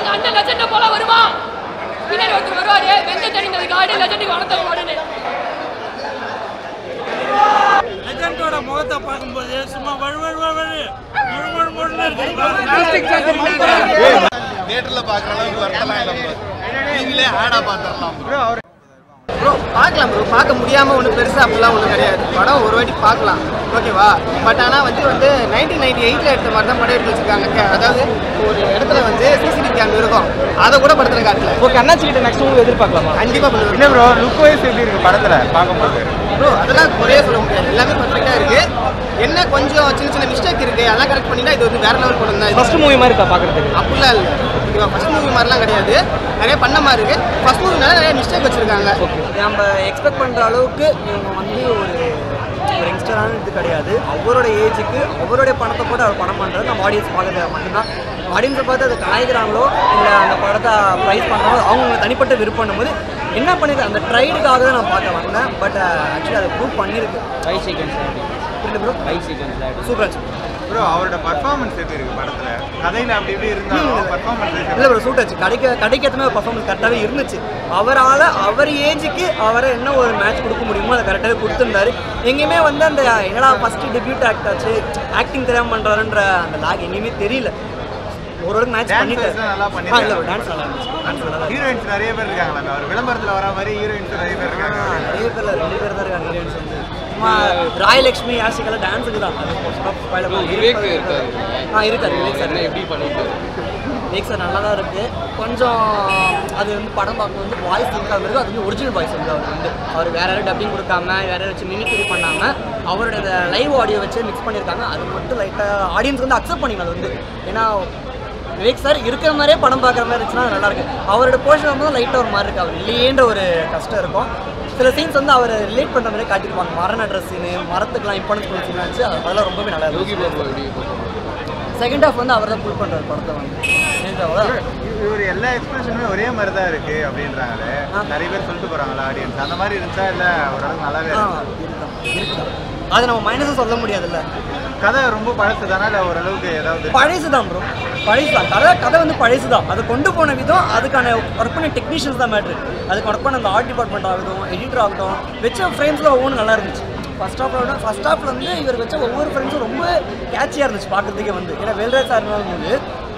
எங்க அண்ணன் லெஜெண்ட் போல வருமா பின்னாடி ஒருத்தர் வருவாரு வெந்த தெரிந்தது காடு லெஜெண்டுக்கு வளர்த்த காடுன்னு லெஜண்டோட முகத்தை பார்க்கும்போது சும்மா வழு வழு வழு வழு முழு முழு முழுன்னு இருக்கு தியேட்டர்ல பாக்குற அளவுக்கு வரலாம் இல்ல டிவிலே ஆடா பாத்துறலாம் ப்ரோ பார்க்கலாம் ப்ரோ பார்க்க முடியாமல் ஒன்றும் பெருசாக அப்படிலாம் ஒன்றும் கிடையாது படம் ஒரு வாட்டி பார்க்கலாம் ஓகேவா பட் ஆனால் வந்து வந்து நைன்டீன் நைன்டி எயிட்டில் எடுத்த மாதிரி தான் படம் எடுத்து வச்சிருக்காங்க கே- அதாவது ஒரு இடத்துல வந்து சிசிடிவி கேம் இருக்கும் அதை கூட படத்தில் காட்டல ஓகே அண்ணாச்சி கிட்ட நெக்ஸ்ட் மூவி எதிர்பார்க்கலாமா கண்டிப்பாக பண்ணுவேன் என்ன ப்ரோ லுக் வைஸ் எப்படி இருக்கு படத்துல பார்க்கும்போது ப்ரோ அதெல்லாம் குறைய சொல்ல முடியாது எல்லாமே பர்ஃபெக்டாக இருக்கு என்ன கொஞ்சம் சின்ன சின்ன மிஸ்டேக் இருக்கு அதெல்லாம் கரெக்ட் பண்ணிட்டா இது வந்து வேற லெவல் படம் தான் இது. ஃபர்ஸ்ட் மூவி மாதிரி இருக்கா பார்க்கறதுக்கு அப்படிலாம் இல்லை ஓகேவா ஃபர்ஸ்ட் மூவி மாதிரிலாம் கிடையாது நிறைய பண்ண மாதிரி இருக்கு ஃபர்ஸ்ட் மூவினால நிறைய மிஸ்டேக் வச்சிருக்காங்க நம்ம எக்ஸ்பெக்ட் பண்ணுற அளவுக்கு இவங்க வந்து ஒரு ஒரு யங்ஸ்டரான இது கிடையாது அவரோட ஏஜுக்கு அவருடைய பணத்தை போட்டு அவர் பணம் பண்ணுறது நம்ம ஆடியன்ஸ் பார்க்கறது மட்டும்தான் ஆடியன்ஸை பார்த்து அதை கலாய்க்கிறாங்களோ இல்லை அந்த படத்தை ப்ரைஸ் பண்ணுறாங்களோ அவங்க தனிப்பட்ட விருப்பம் போது என்ன பண்ணிருக்கு அந்த ட்ரைடுக்காக தான் நான் பார்க்க வந்தேன் பட் ஆக்சுவலி அதை ப்ரூவ் பண்ணியிருக்கு ஃபைவ் சீக்வன்ஸ் புரியுது bro five sequence super bro அவரோட பர்ஃபார்மன்ஸ் எப்படி இருக்கு படத்துல கதையில அப்படி இப்படி இருந்தாலும் பர்ஃபார்மன்ஸ் இல்லை ப்ரோ சூட் ஆச்சு கிடைக்க கிடைக்கிறதுமே ஒரு பர்ஃபார்மன்ஸ் கரெக்டாகவே இருந்துச்சு அவரால் அவர் ஏஜுக்கு அவரை என்ன ஒரு மேட்ச் கொடுக்க முடியுமோ அதை கரெக்டாகவே கொடுத்துருந்தாரு எங்கேயுமே வந்து அந்த என்னடா ஃபஸ்ட்டு டெபியூட் ஆக்ட் ஆச்சு ஆக்டிங் தெரியாமல் பண்ணுறாருன்ற அந்த லாக் எங்கேயுமே தெரியல ஓரளவுக்கு மேட்ச் Dance பண்ணிட்டு எல்லாம் நல்லா ஆ இல்லை பண்ணிருக்காரு. டான்ஸ் நல்லா இருந்துச்சு டான்ஸ் நல்லா இருந்துச்சு. ஹீரோயின்ஸ் நிறைய பேர் இருக்காங்களா அவர் விளம்பரத்துல வர மாதிரி ஹீரோயின்ஸ் நிறைய பேர் இருக்காங்க ஆ, நிறைய பேர்ல ரெண்டு பேர் தான் இருக்காங்க ஹீரோயின்ஸ் வந்து சும்மா ராயலட்சுமி யாசிகெல்லாம் டான்ஸுக்கு தான் அது spoiler தான். விவேக் இருக்காரு. ஆ இருக்காரு விவேக் சார் எப்படி பண்ணிட்டு விவேக் சார் நல்லா தான் இருக்குது கொஞ்சம் அது வந்து படம் பார்க்கும்போது வந்து வாய்ஸ் இருக்காது இருக்கு அது வந்து ஒரிஜினல் வாய்ஸ் வந்து அவர் வந்து அவர் வேற யாரும் டப்பிங் கொடுக்காம வேற யாரும் வச்சு மிமிக்ரி பண்ணாமல் அவரோட லைவ் ஆடியோ வச்சு மிக்ஸ் பண்ணியிருக்காங்க அது மட்டும் லைட்டாக ஆடியன்ஸ் வந்து அக்செப்ட் பண்ணிங்க அது வந்து ஏன்னா விவேக் சார் இருக்கிற மாதிரியே படம் பார்க்குற மாதிரி இருந்துச்சுன்னா நல்லா இருக்கு அவரோட போர்ஷன் வந்து லைட்டாக ஒரு மாதிரி இருக்கு அவர் இல்லையேன்ற ஒரு கஷ்டம் இருக்கும் சில சீன்ஸ் வந்து அவர் ரிலேட் பண்ணுற மாதிரி காட்டியிருப்பாங்க மரண ட்ரெஸ் சீனு மரத்துக்குலாம் இம்பார்ட்டன்ஸ் கொடுத்த சீன் இருந்துச்சு அதெல்லாம் ரொம்பவே நல்லா இருந்துச்சு செகண்ட் ஹாஃப் வந்து அவர் தான் புல் பண்ணுறாரு படத்தை வந்து Second half தான் இவர் எல்லா எக்ஸ்பிரஷனுமே ஒரே மாதிரி தான் இருக்கு அப்படின்றாங்களே நிறைய பேர் சொல்லிட்டு போறாங்களா ஆடியன்ஸ் அந்த மாதிரி இருந்துச்சா இல்ல ஓரளவுக்கு நல்லாவே ஆ, இருக்கு இருக்குதான், இருக்குதான். அது நம்ம மைனஸும் சொல்ல முடியாதுல்ல கதை ரொம்ப பழசு தானே இல்ல ஓரளவுக்கு ஏதாவது பழசு தான் ப்ரோ பழசு தான் கதை கதை வந்து பழசு தான் அது கொண்டு போன விதம் அதுக்கான ஒர்க் பண்ண டெக்னீஷியன்ஸ் தான் மேட்ரு அதுக்கு ஒர்க் பண்ண அந்த ஆர்ட் டிபார்ட்மெண்ட் ஆகட்டும் எடிட்டர் ஆகட்டும் வச்ச ஃப்ரேம்ஸில் ஒவ்வொன்றும் நல்லா இருந்துச்சு ஃபர்ஸ்ட் ஹாஃபோட ஃபர்ஸ்ட் ஹாஃப்ல வந்து இவர் வச்ச ஒவ்வொரு ஃப்ரேம்ஸும் ரொம்ப கேட்சியாக இருந்துச்சு பார்க்கறதுக்கே வந்து ஏன்னா வெல்ராஜ் சார் போது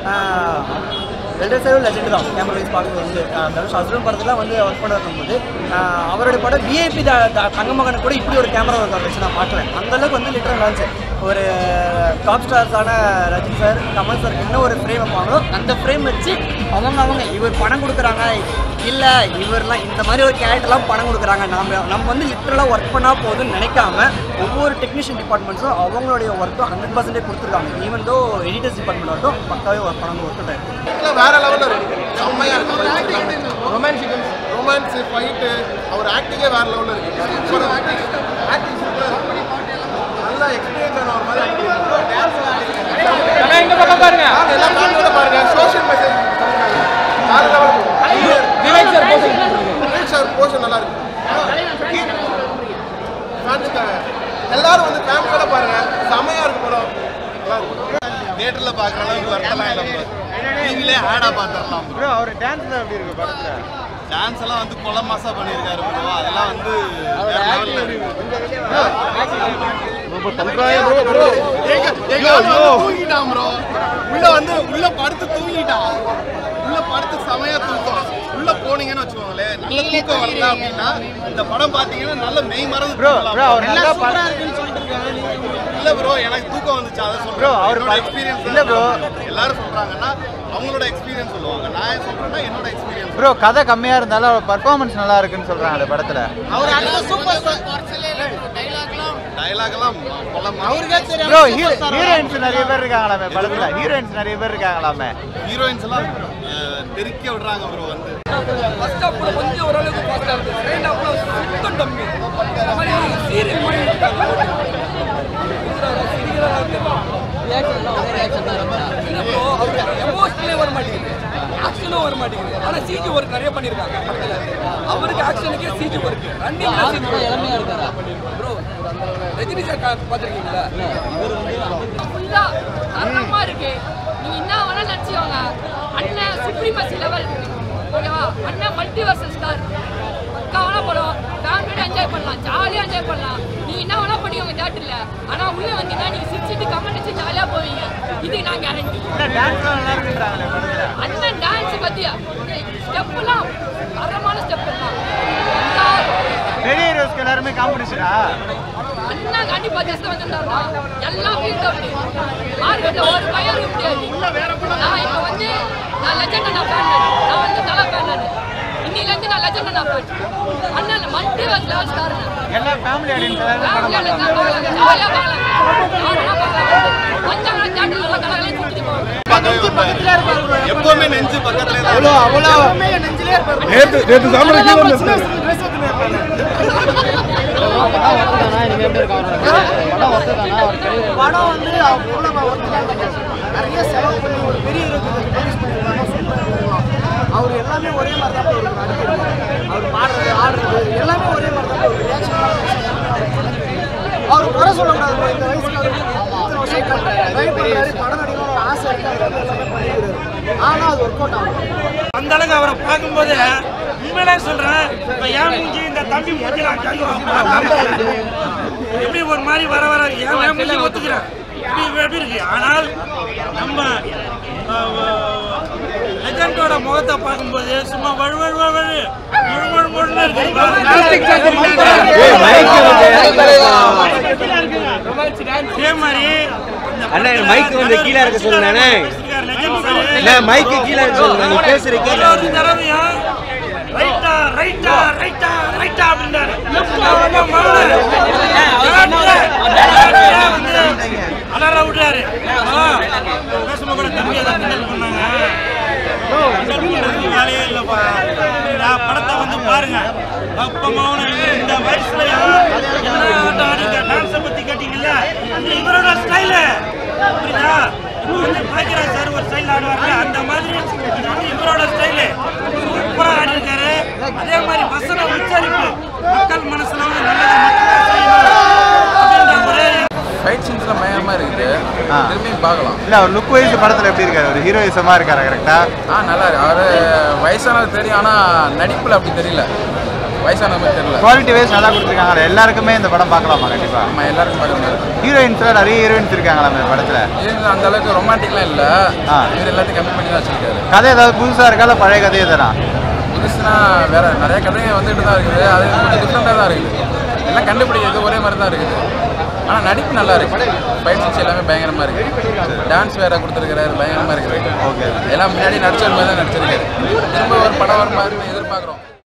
வெல்ராஜ் சாரும் லெஜெண்ட் தான் கேமரா வைஸ் பார்க்குறது வந்து ஆஹ் தனுஷ் அசுரன் படத்துலாம் வந்து ஒர்க் பண்ண இருக்கும்போது ஆஹ் அவருடைய படம் விஐபி தங்கமகனை கூட இப்படி ஒரு கேமரா ஒர்க் வச்சு நான் பார்க்கல அந்த அளவுக்கு வந்து லிட்டரல் இருந்துச்சு ஒரு டாப் ஸ்டார்ஸான ரஜினி சார் கமல் சார் என்ன ஒரு ஃப்ரேம் வைப்பாங்களோ அந்த ஃப்ரேம் வச்சு அவங்க அவங்க இவர் பணம் கொடுக்குறாங்க இல்லை இவர்லாம் இந்த மாதிரி ஒரு கேரக்டர்லாம் பணம் கொடுக்குறாங்க நம்ம நம்ம வந்து லிட்டரலாக ஒர்க் பண்ணால் போதும்னு நினைக்காம ஒவ்வொரு டெக்னீஷியன் டிபார்ட்மெண்ட்ஸும் அவங்களுடைய ஒர்க்கும் ஹண்ட்ரட் பர்சன்டேஜ் கொடுத்துருக்காங்க ஈவன் தோ எடிட்டர்ஸ் டிபார்ட்மெண்ட் ஆகட்டும் பக்காவே ஒர்க் பண்ணாமல் ஒர்க் ஆகிருக்கு வேற லெவல்ல இருக்கு செம்மையா இருக்கு ரொமான்ஸ் ரொமான்ஸ் ஃபைட்டு அவர் ஆக்டிங்கே வேற லெவல்ல இருக்கு சூப்பர் ஆக்டிங் ஆக்டிங் சூப்பரா இருக்கு நல்லா எக்ஸ்பீரியன்ஸ் ஆன ஒரு மாதிரி ஆக்டிங் இந்த பக்கம் பாருங்க எல்லாம் ஃபேமிலியோட பாருங்க சோஷியல் மெசேஜ் வேற லெவல் விவேக் சார் போட்டு விவேக் சார் போர்ஷன் நல்லா இருக்கு ஃபேன்ஸுக்காக எல்லாரும் வந்து ஃபேமிலியோட பாருங்க செமையா இருக்கு படம் நல்லா இருக்கு தியேட்டர்ல பாக்குற அளவுக்கு வரலாம் இல்ல டிவிலே ஆடா பாத்துறலாம் ப்ரோ அவர் டான்ஸ்ல எப்படி இருக்கு படத்துல டான்ஸ் எல்லாம் வந்து கொல மாசா பண்ணியிருக்காரு ப்ரோ அதெல்லாம் வந்து வேற level ல இருக்கு. எங்க- எங்க ஆளு வந்து தூங்கிட்டான் ப்ரோ உள்ள வந்து உள்ள படுத்து தூங்கிட்டான் உள்ள படுத்து செமையா தூக்கம் உள்ள போனீங்கன்னு வச்சுக்கோங்களேன் நல்ல தூக்கம் வரல அப்படின்னா இந்த படம் பாத்தீங்கன்னா நல்ல மெய் மறந்து ப்ரோ தூங்கலாம் ப்ரோ அவர் நல்லா பா- இல்ல ப்ரோ எனக்கு தூக்கம் வந்துச்சு அதை சொல்றேன் Bro, அவர் என்னோட பா- எக்ஸ்பீரியன்ஸ் இல்ல bro. எல்லாரும் சொல்றாங்கன்னா அவங்களோட எக்ஸ்பீரியன்ஸ் சொல்லுவாங்க நான் ஏன் சொல்றேன்னா என்னோட எக்ஸ்பீரியன்ஸ் ப்ரோ கதை கம்மியா இருந்தாலும் அவர் பர்ஃபார்மன்ஸ் நல்லா இருக்குன்னு சொல்றாங்க அந்த படத்துல அவர் அடுத்த சூப்பர் டயலாக் எல்லாம் கொல்ல அவருக்கே ப்ரோ ஹீரோயின்ஸ் நிறைய பேர் இருக்காங்களாமே படத்துல ஹீரோயின்ஸ் நிறைய பேர் இருக்காங்களாமே ஹீரோயின்ஸ் எல்லாம் அஹ், தெறிக்க விடுறாங்க ப்ரோ வந்து ஃபர்ஸ்ட் ஹாஃப்ல கொஞ்சம் ஓரளவுக்கு ஃபாஸ்டா இருக்கு செகண்ட் ஹாஃப்ல சுத்தம் டம்மி இந்த மாதிரி சீரியல் மாதிரி இருக்காங்க எமோஷனலே வர மாட்டேங்குது ஆக்ஷனும் வர மாட்டேங்குது ஆனா சிஜி ஒர்க் நிறைய பண்ணிருக்காங்க படத்துல அவருக்கு ஆக்ஷனுக்கே சிஜி ஒர்க் ரன்னிங் இளமையா இருக்காரா ப்ரோ ரஜினி சார் பாத்திருக்கீங்களா ஃபுல்லா தரமா இருக்கு நீங்க என்ன வேணா நினைச்சுக்கோங்க அண்ணன் சுப்ரீம் சுப்ரீமசி லெவல் ஓகேவா அண்ணன் மல்டிவர்சல் ஸ்டார் பக்காவான படம் ஃபேமிலியோட என்ஜாய் பண்ணலாம் ஜாலியாக என்ஜாய் பண்ணலாம் நீ என்ன வேணா பண்ணிக்கோங்க தேட்டரில் ஆனால் உள்ளே வந்தீங்கன்னா நீங்கள் சிரிச்சிட்டு கமெண்ட் வச்சு ஜாலியாக போவீங்க இது நான் கேரண்டி டான்ஸ்லாம் நல்லா இருக்குன்றாங்களே படத்துல அண்ணன் டான்ஸ் பத்தியா ஸ்டெப்லாம் தரமான ஸ்டெப் எல்லாம் பெரிய ஹீரோஸ்க்கு எல்லாருமே காம்படிஷனா அண்ணா கண்டிப்பா ஜஸ்ட் வந்திருந்தாருன்னா எல்லாம் ஃபீல்ட் அவுட் மார்க்கெட்ல ஒரு பயம் இருக்க முடியாது நான் இப்ப வந்து நான் லெஜண்ட் நான் ஃபேன் நான் வந்து தலை ஃபேன் நான் இன்னில இருந்து நான் லெஜண்ட் நான் ஃபேன் அண்ணன் மல்டிவர்ஸ் லெவல் ஸ்டார் எல்லா ஃபேமிலி ஆடியன்ஸ் எல்லாருமே படம் ஃபேமிலியோட பார்க்கலாம் ஜாலியா பார்க்கலாம் யாருன்னா பார்க்கலாம் வந்தாங்கன்னா தேட்டர்ல எல்லாம் கலகலையும் சுத்திட்டு போவாங்க எப்பவுமே நெஞ்சு பக்கத்துல தான் அவ்வளோ அவ்வளோ நெஞ்சிலே இருப்பாரு நேத்து நேத்து சாமி கீழே படம் ஒத்துதானா இனிமே எப்படி இருக்கும் அவரோட படம் ஒத்துதானா அவர் படம் வந்து அவர் மூலமா ஒத்துக்காங்க நிறைய செலவு பண்ணி ஒரு பெரிய இருக்குது ப்ரொடியூஸ் பண்ணிருக்காங்க சூப்பராக இருக்கலாம் அவர் எல்லாமே ஒரே மாதிரி தான் போய் இருக்கும் நடிக்கிறது அவர் பாடுறது ஆடுறது எல்லாமே ஒரே மாதிரி தான் போய் ரியாக்ஷன் அவர் குறை சொல்லக்கூடாது bro. இந்த வயசுக்கு அவர் இத்தனை வருஷம் try பண்றாரு, படம் நடிக்கணும்னு ஒரு ஆசை இருக்கு அவர் வந்து எல்லாமே பண்ணிக்கிறாரு ஆனா அது ஒர்க் அவுட் ஆகும் அந்த அளவுக்கு அவரை பார்க்கும்போது உண்மையிலே சொல்றேன் இப்ப என் மூஞ்சி இந்த தம்பி மூஞ்சி நான் கேட்கிறோம் எப்படி ஒரு மாதிரி வர வர என் என் மூஞ்சி ஒத்துக்கிறேன் இப்படி எப்படி இருக்கு ஆனால் நம்ம லெஜண்டோட முகத்தை பார்க்கும்போது சும்மா வழு வழு வழு வழு முழு முழு முழுன்னு இருக்கு இதே மாதிரி இந்த அண்ணா, mic வந்து கீழே இருக்க சொல்லுங்க, அண்ணே. அண்ணா, mic கீழே இருக்க சொல்லுங்க, நீ பேசுறது கேட்கல. ஒரு தடவையும் ரைட்டா ரைட்டா ரைட்டா ரைட்டா அப்படின்றாரு நம்ம மகனே, கரெக்டா வந்து அலற விடுறாரு ஆ, பேசும்போது கூட தம்பி அதை கிண்டல் பண்ணாங்க கிண்டல் பண்றதுக்கு வேலையே இல்லைப்பா நான் படத்தை வந்து பாருங்க அப்பமாவும் இந்த வயசுலயும் என்ன ஆட்டம் ஆடிக்க டான்ஸை பத்தி கேட்டீங்கல்ல இது இவரோட ஸ்டைலு புரியுதா இப்போ வந்து பாக்கியராஜ் சார் ஒரு ஸ்டைல் ஆடுவார்ல அந்த மாதிரி இது வந்து இவரோட ஸ்டைலு சூப்பரா ஆடிருக்காரு அதே மாதிரி வசன உச்சரிப்பு மக்கள் மனசுல வந்து நல்லதை மட்டும்தான் செய்யணும் அப்படின்ற ஒரே ஃபைட் சீன்ஸ்லாம் பயங்கரமாக இருக்குது ஆ. திரும்பியும் பார்க்கலாம் இல்ல அவர் லுக் வைஸ் படத்துல எப்படி இருக்காரு ஒரு ஹீரோயிசமா இருக்காரா கரெக்டா ஆ நல்லா இருக்கு அவர் வயசானது தெரியும் ஆனால் நடிப்பில் அப்படி தெரியல வயசான மாதிரி தெரியல குவாலிட்டி வைஸ் நல்லா கொடுத்துருக்காங்க எல்லாருக்குமே இந்த படம் பார்க்கலாமா கண்டிப்பா நம்ம எல்லாருக்கும் பார்க்க முடியாது ஹீரோயின்ஸ்ல நிறைய ஹீரோயின்ஸ் இருக்காங்களா இந்த படத்துல இது அந்த அளவுக்கு ரொமான்டிக்லாம் இல்லை ஆ. இவர் எல்லாத்தையும் கம்மி பண்ணி தான் வச்சிருக்காரு கதை ஏதாவது புதுசா இருக்கா இல்ல பழைய கதையே தானா புதுசுனா வேற நிறைய கதைகள் வந்துட்டு தான் இருக்குது அது கொஞ்சம் டிஃப்ரெண்ட்டாக தான் இருக்குது எல்லாம் கண்டுபிடிக்கிறது ஒரே மாதிரி தான் இருக்குது ஆனால் நடிப்பு நல்லா இருக்கு ஃபைட் சீன்ஸ் எல்லாமே பயங்கரமாக இருக்குது டான்ஸ் வேற கொடுத்துருக்காரு பயங்கரமாக இருக்குது ஓகே எல்லாம் முன்னாடி நடிச்ச மாதிரி தான் நடிச்சிருக்காரு திரும்ப ஒரு படம் வரும் மாதிரி எதிர்பார்க்குறோம்